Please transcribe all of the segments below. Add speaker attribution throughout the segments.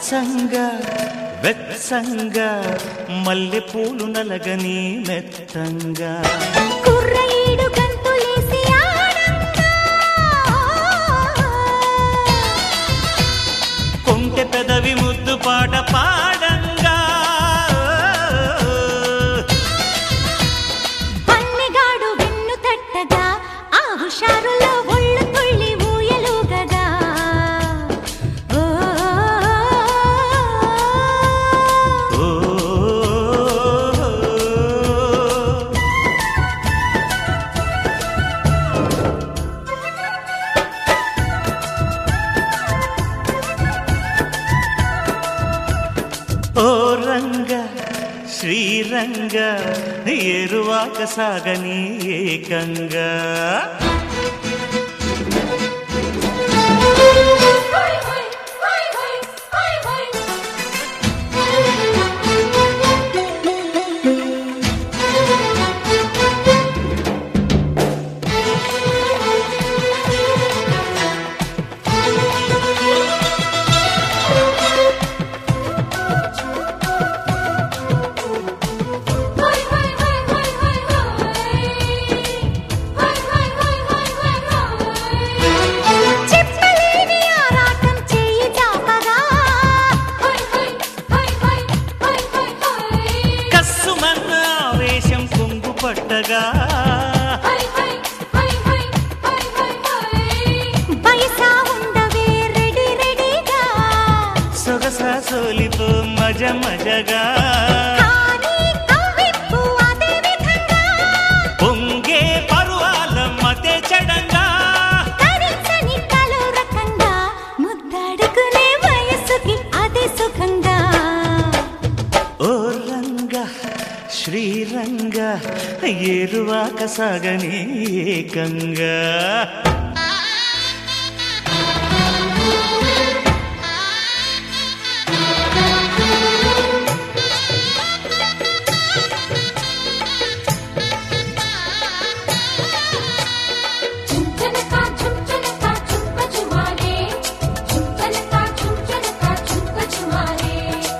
Speaker 1: హత్సంగా వెత్సంగా మల్లె పూలు నలగని మెత్తంగా
Speaker 2: కుర్రయీడు గంతులేసి ఆడంగా
Speaker 1: కొంటె పెదవి ముద్దు పాట పాడంగా
Speaker 2: పన్నెగాడు వెన్ను తట్టగా ఆ హుషారులో ఒళ్ళు తుళ్ళి ఊయలుగగా ఓ
Speaker 1: ఓ ఓ రంగ శ్రీరంగ ఏరువాక సాగని ఏకంగా
Speaker 2: చెప్పలేని ఆరాటం చేయి చాపగా
Speaker 1: కస్సుమన్న ఆవేశం కొంగు పట్టగా
Speaker 2: బయసా ఉండవే రెడీ రెడీగా
Speaker 1: సొగస సోలిపో మజ మజగా
Speaker 2: కానీ కవ్వింపు అదే విధంగా
Speaker 1: పొంగే పరువాల మతే చెడంగా
Speaker 2: తరించని కలో రకంగా ముద్దాడుకునే వయసుకి అదే సుఖంగా
Speaker 1: ఓ రంగ శ్రీరంగ ఏరువాక సాగని ఏకంగా
Speaker 3: చుంచనకా చుంచనకా చుక్క చుమారే చుంచనకా చుంచనకా చుక్క చుమారే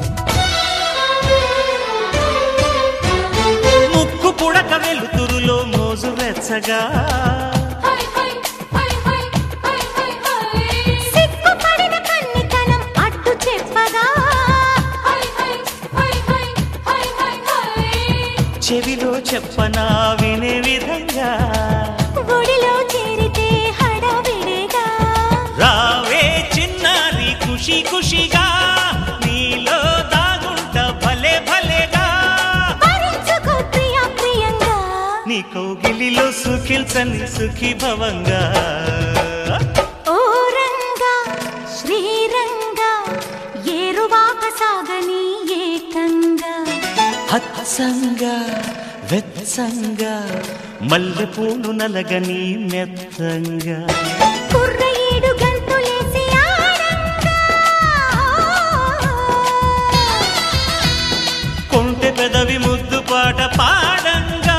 Speaker 1: ముక్కు పుడక వెలుతురులో మోజు వెచ్చగా
Speaker 3: హై హై హై హై హై హై హై
Speaker 2: సిగ్గుపడిన కన్నితనం అడ్డు చెప్పగా
Speaker 3: హై హై హై హై హై హై హై
Speaker 1: చెవిలో చెప్పనా వినే విధంగా
Speaker 2: ఒడిలో చేరితే హడావిడిగా
Speaker 1: రావే చిన్నారి ఖుషి ఖుషిగా నీలో దాగుంట భలే భలేగా
Speaker 2: భరించుకో ప్రియా ప్రియంగా
Speaker 1: నీ కౌగిలిలో సుఖిల్చని సుఖీ భవంగా
Speaker 2: ఓ రంగా శ్రీరంగా ఏరువాక సాగని ఏకంగా
Speaker 1: హత్సంగా వెత్సంగా మల్లె పూలు నలగని మెత్తంగా
Speaker 2: కుర్రయీడు గంతులేసి ఆడంగా
Speaker 1: కొంటె పెదవి ముద్దు పాట పాడంగా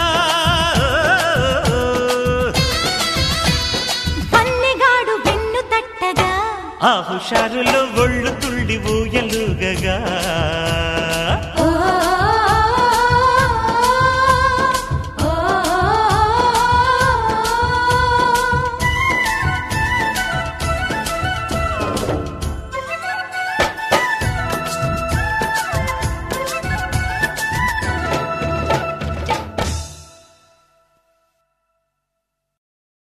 Speaker 2: పన్నెగాడు వెన్ను తట్టగా
Speaker 1: ఆ హుషారులో ఒళ్ళు తుళ్ళి ఊయలుగగా